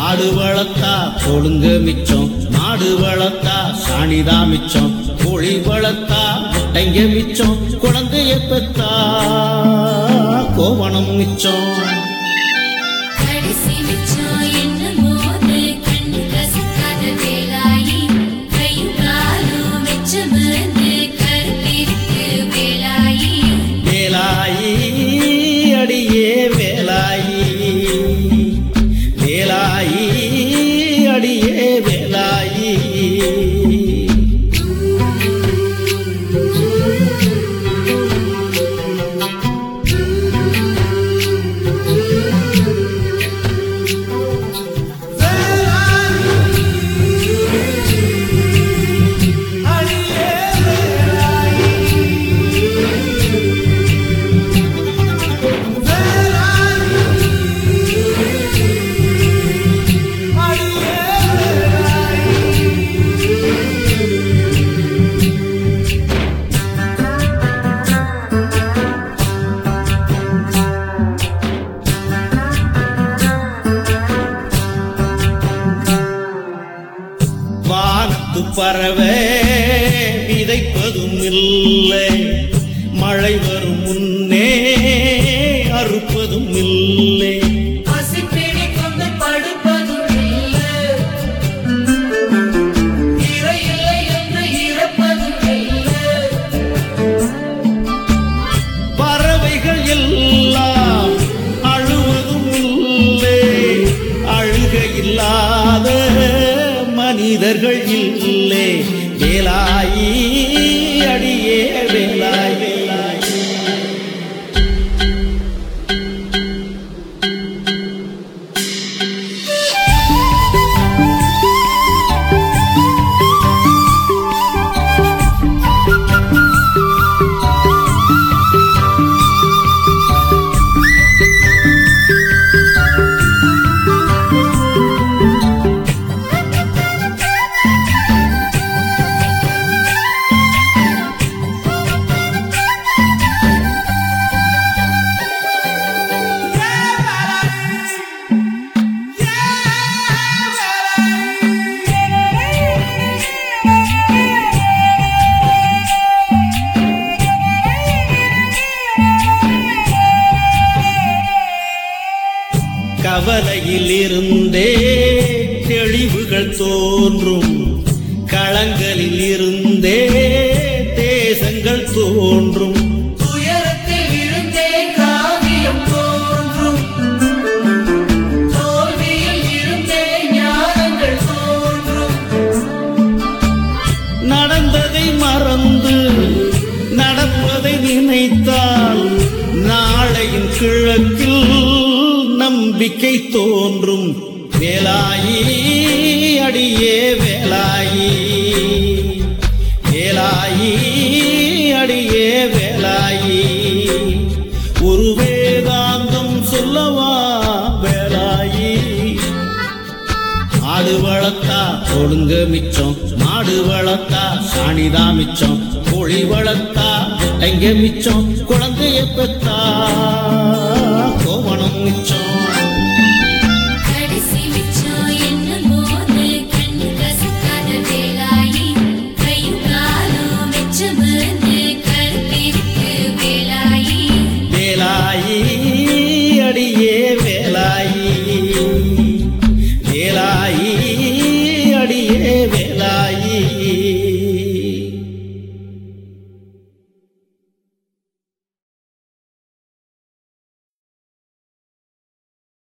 ஆடு வளர்த்தா கொழுங்க மிச்சம் மாடு வளர்த்தா சாணிதா மிச்சம் கோழி வளர்த்தா முட்டைங்க மிச்சம் குழந்தைய பெத்தா கோவணம் மிச்சம் கடைசி மிச்சம் என்ன மோது கண்ணு கசக்காத வேலாயி கையும் காலும் மிச்சமிருந்து கருத்திருக்கு வேலாயி வேலாயி அடியே வேலாயி வேலாயி அடியே வேலாயி வானத்து பறவை விதைப்பதும் இல்லை மழை வரும் முன்னே அறுப்பதும் இல்லை பசிப்பிடி கொண்டு படுப்பதும் இல்லை இறை இல்லை என்று இறப்பதும் இல்லை பறவைகள் எல்லாம் அழுவதும் இல்லை அழுக இல்லாத மனிதர்கள் இல்லை வேலாயி அடியே வேலாய் வேலாய் கவலையில் இருந்தே தெளிவுகள் தோன்றும் களங்களில் இருந்தே தேசங்கள் தோன்றும் துயரத்தில் இருந்தே காவியம் தோன்றும் தோல்வியில் இருந்தே ஞானங்கள் தோன்றும் நடந்ததை மறந்து நடப்பதை நினைத்தால் நாளையின் கிழக்கில் நம்பிக்கை தோன்றும் வேலாயி அடியே வேலாயி வேலாயி அடியே வேலாயி ஒரு வேதாந்தம் சொல்லவா வேலாயி ஆடு வளர்த்தா ஒழுங்க மிச்சம் மாடு வளர்த்தா சாணிதா மிச்சம் கோழி வளர்த்தா முட்டைங்க மிச்சம் குழந்தைய பெத்தா